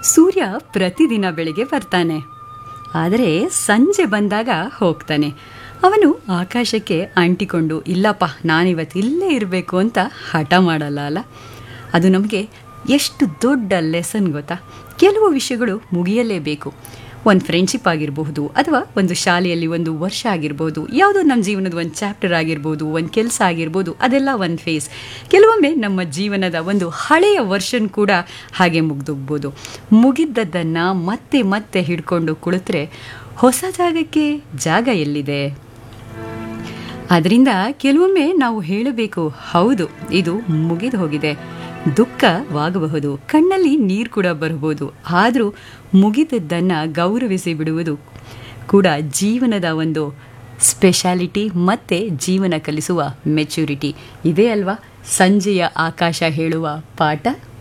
ಸೂರ್ಯ ಪ್ರತಿದಿನ ಬೆಳಿಗ್ಗೆ ಬರ್ತಾನೆ ಆದರೆ ಸಂಜೆ ಬಂದಾಗ ಹೋಗ್ತಾನೆ ಅವನು ಆಕಾಶಕ್ಕೆ ಅಂಟಿಕೊಂಡು ಇಲ್ಲಪ್ಪ ನಾನಿವತ್ತು ಇಲ್ಲೇ ಇರಬೇಕು ಅಂತ ಹಠ ಮಾಡಲ್ಲ ಅಲ್ಲ ಅದು ನಮಗೆ ಎಷ್ಟು ದೊಡ್ಡ ಲೆಸನ್ ಗೊತ್ತಾ ಕೆಲವು ವಿಷಯಗಳು ಮುಗಿಯಲೇಬೇಕು ಒಂದು ಫ್ರೆಂಡ್ಶಿಪ್ ಆಗಿರಬಹುದು ಅಥವಾ ಒಂದು ಶಾಲೆಯಲ್ಲಿ ಒಂದು ವರ್ಷ ಆಗಿರ್ಬೋದು ಯಾವುದೋ ನಮ್ಮ ಜೀವನದ ಒಂದು ಚಾಪ್ಟರ್ ಆಗಿರ್ಬೋದು ಒಂದು ಕೆಲಸ ಆಗಿರ್ಬೋದು ಅದೆಲ್ಲ ಒಂದು ಫೇಸ್ ಕೆಲವೊಮ್ಮೆ ನಮ್ಮ ಜೀವನದ ಒಂದು ಹಳೆಯ ವರ್ಷನ್ ಕೂಡ ಹಾಗೆ ಮುಗ್ದೋಗ್ಬೋದು ಮುಗಿದ್ದದ್ದನ್ನು ಮತ್ತೆ ಮತ್ತೆ ಹಿಡ್ಕೊಂಡು ಕುಳಿತರೆ ಹೊಸ ಜಾಗಕ್ಕೆ ಜಾಗ ಎಲ್ಲಿದೆ ಅದರಿಂದ ಕೆಲವೊಮ್ಮೆ ನಾವು ಹೇಳಬೇಕು ಹೌದು ಇದು ಮುಗಿದು ಹೋಗಿದೆ ದುಃಖವಾಗಬಹುದು ಕಣ್ಣಲ್ಲಿ ನೀರು ಕೂಡ ಬರಬಹುದು ಆದರೂ ಮುಗಿದದ್ದನ್ನು ಗೌರವಿಸಿ ಬಿಡುವುದು ಕೂಡ ಜೀವನದ ಒಂದು ಸ್ಪೆಷಾಲಿಟಿ ಮತ್ತು ಜೀವನ ಕಲಿಸುವ ಮೆಚ್ಯೂರಿಟಿ ಇದೇ ಅಲ್ವಾ ಸಂಜೆಯ ಆಕಾಶ ಹೇಳುವ ಪಾಠ